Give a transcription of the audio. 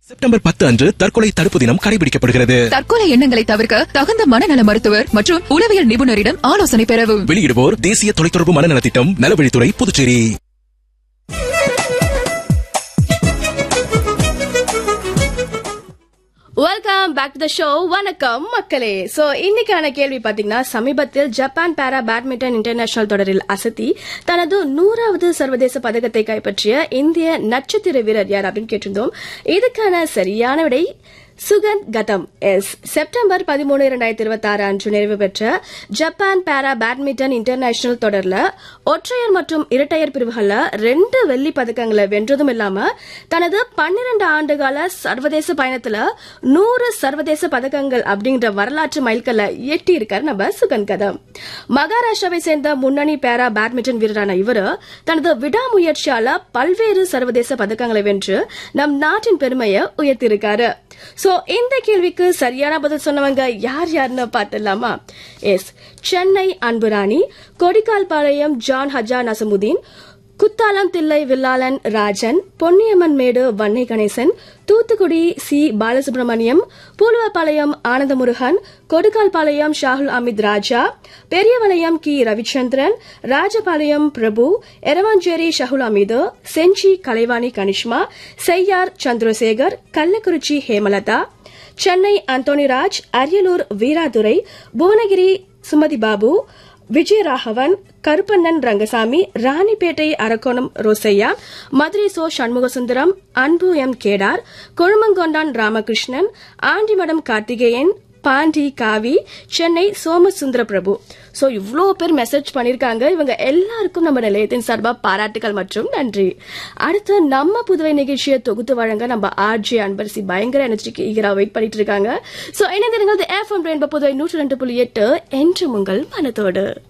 September பத்து அன்று தற்கொலை தடுப்பு தினம் கடைபிடிக்கப்படுகிறது தற்கொலை எண்ணங்களை தவிர்க்க தகுந்த மனநல மருத்துவர் மற்றும் உளவியல் நிபுணரிடம் ஆலோசனை பெறவும் வெளியிடுவோர் தேசிய தொலைத்தொடர்பு மனநல திட்டம் நலவழித்துறை Puducherry welcome back to the show வணக்கம் மக்களே சோ இன்னைக்கான கேள்வி பாத்தீங்கன்னா சமீபத்தில் ஜப்பான் பாரா பேட்மிண்டன் இன்டர்நேஷனல் தொடரில் அசத்தி தனது நூறாவது சர்வதேச பதக்கத்தை கைப்பற்றிய இந்திய நட்சத்திர வீரர் யார் அப்படின்னு கேட்டிருந்தோம் இதுக்கான சரியான விடை சுகந்த் கதம் எஸ் செப்டம்பர் பதிமூணு இரண்டாயிரத்தி இருபத்தி ஆறு அன்று நிறைவு பெற்ற ஜப்பான் பாரா பேட்மிண்டன் இன்டர்நேஷனல் தொடர்ல ஒற்றையர் மற்றும் இரட்டையர் பிரிவுகள்ல ரெண்டு வெள்ளி பதக்கங்களை வென்றதும் இல்லாம தனது பன்னிரண்டு ஆண்டுகால சர்வதேச பயணத்துல நூறு சர்வதேச பதக்கங்கள் அப்படிங்கிற வரலாற்று மைல்கல்ல எட்டி இருக்காரு நம்ம சுகந்த் கதம் மகாராஷ்டிராவை சேர்ந்த முன்னணி பாரா பேட்மிண்டன் வீரரான இவர் தனது விடாமுயற்சியால பல்வேறு சர்வதேச பதக்கங்களை வென்று நம் நாட்டின் பெருமையை உயர்த்தியிருக்காரு சோ இந்த கேள்விக்கு சரியான பதில் சொன்னவங்க யார் யாருன்னு பார்த்துடலாமா yes Chennai Anburani Kodikkalpalayam John Haja Nasamudeen Kuthalam Thillai Villalan Rajan Ponniamman Medu Vannai Ganesan Thoothukudi C Balasubramaniam Pooluvapalayam Anandamurugan Kodukkalpalayam Shahul Amith Raja Periyavalaiyam கி ரவிச்சந்திரன் ராஜபாளையம் பிரபு எரவாஞ்சேரி ஷகுல் அமிது செஞ்சி கலைவாணி கனிஷ்மா செய்யார் சந்திரசேகர் கள்ளக்குறிச்சி ஹேமலதா சென்னை அந்தோணிராஜ் அரியலூர் வீராதுரை புவனகிரி சுமதி பாபு விஜயராகவன் கருப்பண்ணன் ரங்கசாமி ராணிப்பேட்டை அரக்கோணம் ரோசையா மதுரை சோ சண்முகசுந்தரம் அன்பு எம் கேடார் கொழுமங்கொண்டான் ராமகிருஷ்ணன் ஆண்டிமடம் கார்த்திகேயன் பாண்டி காவி சென்னை சோமசுந்தர பிரபு சோ இவ்ளோ பேர் மெசேஜ் பண்ணிருக்காங்க இவங்க எல்லாருக்கும் நம்ம நிலையத்தின் சார்பா பாராட்டுகள் மற்றும் நன்றி அடுத்து நம்ம புதுவை நிகழ்ச்சியை தொகுத்து வழங்க நம்ம ஆர்ஜி அன்பரசி பயங்கர எனர்ஜிக்கு ஈகரா வெயிட் பண்ணிட்டு இருக்காங்க சோ என்ன தெரியுங்க எஃப்எம் ரெயின்போ புதுவை நூற்றி ரெண்டு புள்ளி எட்டு என்று உங்கள் மனத்தோடு